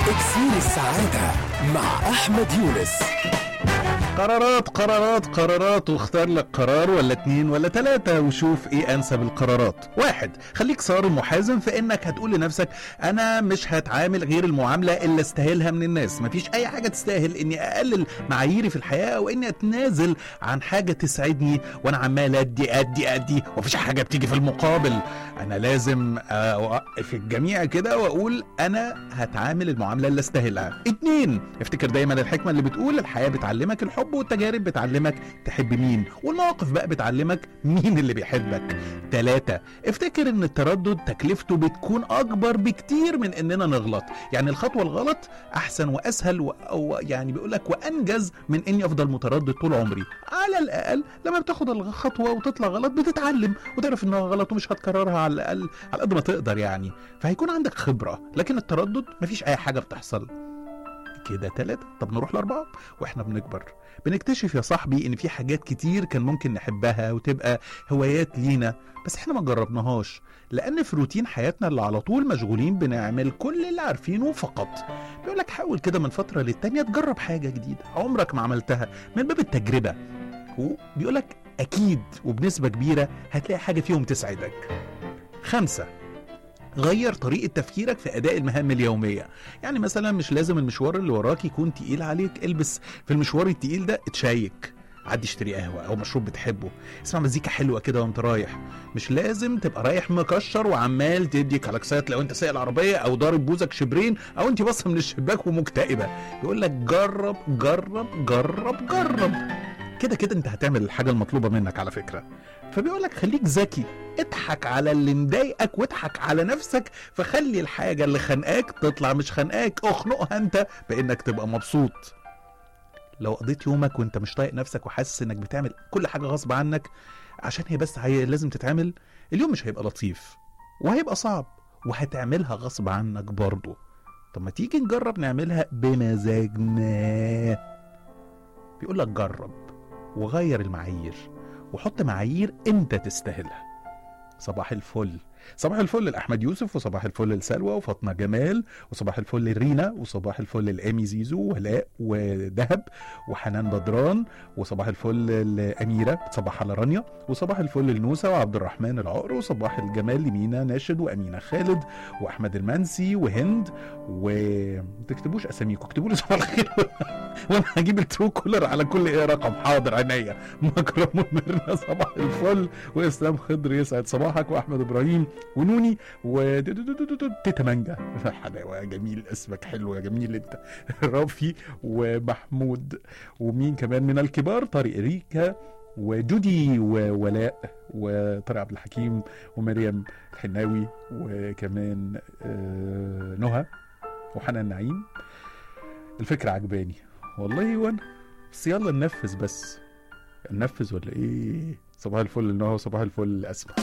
اكسير السعادة مع أحمد يونس قرارات قرارات قرارات واختار لك قرار ولا اتنين ولا تلاتة وشوف ايه انسب القرارات واحد خليك صارم وحازم في انك هتقول لنفسك انا مش هتعامل غير المعاملة اللي استاهلها من الناس مفيش اي حاجة تستاهل اني اقلل معاييري في الحياة او اني اتنازل عن حاجة تسعدني وانا عمال ادي ادي ادي ومفيش حاجة بتيجي في المقابل انا لازم اوقف الجميع كده واقول انا هتعامل المعاملة اللي استاهلها اتنين افتكر دايما الحكمة اللي بتقول الحياة بتعلمك الحب والتجارب بتعلمك تحب مين والمواقف بقى بتعلمك مين اللي بيحبك تلاتة افتكر ان التردد تكلفته بتكون اكبر بكتير من اننا نغلط يعني الخطوة الغلط احسن واسهل و... أو يعني بيقولك وانجز من اني افضل متردد طول عمري على الاقل لما بتاخد الخطوة وتطلع غلط بتتعلم وتعرف انها غلط ومش هتكررها على الاقل على قد ما تقدر يعني فهيكون عندك خبرة لكن التردد مفيش اي حاجة بتحصل كده تلاتة طب نروح لأربعة وإحنا بنكبر بنكتشف يا صاحبي إن في حاجات كتير كان ممكن نحبها وتبقى هوايات لينا بس إحنا ما جربناهاش لأن في روتين حياتنا اللي على طول مشغولين بنعمل كل اللي عارفينه فقط بيقول لك حاول كده من فترة للتانية تجرب حاجة جديدة عمرك ما عملتها من باب التجربة وبيقول لك أكيد وبنسبة كبيرة هتلاقي حاجة فيهم تسعدك خمسة غير طريقة تفكيرك في أداء المهام اليومية يعني مثلا مش لازم المشوار اللي وراك يكون تقيل عليك البس في المشوار التقيل ده اتشيك عدي اشتري قهوة أو مشروب بتحبه اسمع مزيكا حلوة كده وانت رايح مش لازم تبقى رايح مكشر وعمال تدي كلاكسات لو انت سايق العربية أو ضارب بوزك شبرين أو انت باصة من الشباك ومكتئبة بيقول لك جرب جرب جرب جرب كده كده انت هتعمل الحاجة المطلوبة منك على فكرة فبيقول لك خليك ذكي اضحك على اللي مضايقك واضحك على نفسك فخلي الحاجة اللي خانقاك تطلع مش خانقاك اخنقها انت بانك تبقى مبسوط لو قضيت يومك وانت مش طايق نفسك وحاسس انك بتعمل كل حاجة غصب عنك عشان هي بس هي لازم تتعمل اليوم مش هيبقى لطيف وهيبقى صعب وهتعملها غصب عنك برضه طب ما تيجي نجرب نعملها بمزاجنا بيقول لك جرب وغير المعايير وحط معايير انت تستاهلها صباح الفل صباح الفل لاحمد يوسف وصباح الفل لسلوى وفاطمه جمال وصباح الفل لرينا وصباح الفل لامي زيزو ولاء ودهب وحنان بدران وصباح الفل لاميره بتصبح على رانيا وصباح الفل لنوسه وعبد الرحمن العقر وصباح الجمال لمينا ناشد وامينه خالد واحمد المنسي وهند و تكتبوش اساميكم اكتبوا لي صباح الخير وانا هجيب الترو كولر على كل ايه رقم حاضر عينيا مكرم ميرنا صباح الفل واسلام خضر يسعد صباحك واحمد ابراهيم ونوني و تيتا مانجا حلاوه جميل اسمك حلو يا جميل انت رافي ومحمود ومين كمان من الكبار طارق ريكا وجودي وولاء وطارق عبد الحكيم ومريم الحناوي وكمان آه نهى وحنان نعيم الفكرة عجباني والله وانا بس يلا ننفذ بس ننفذ ولا ايه صباح الفل لنهى وصباح الفل لأسماء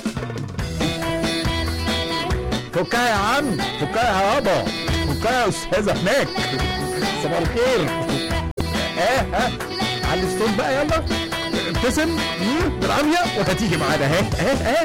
فكها يا عم فكها يا يابا فكها يا استاذه هناك صباح الخير اه ها على الصوت بقى يلا ابتسم بالعافيه وهتيجي معانا ها ها ها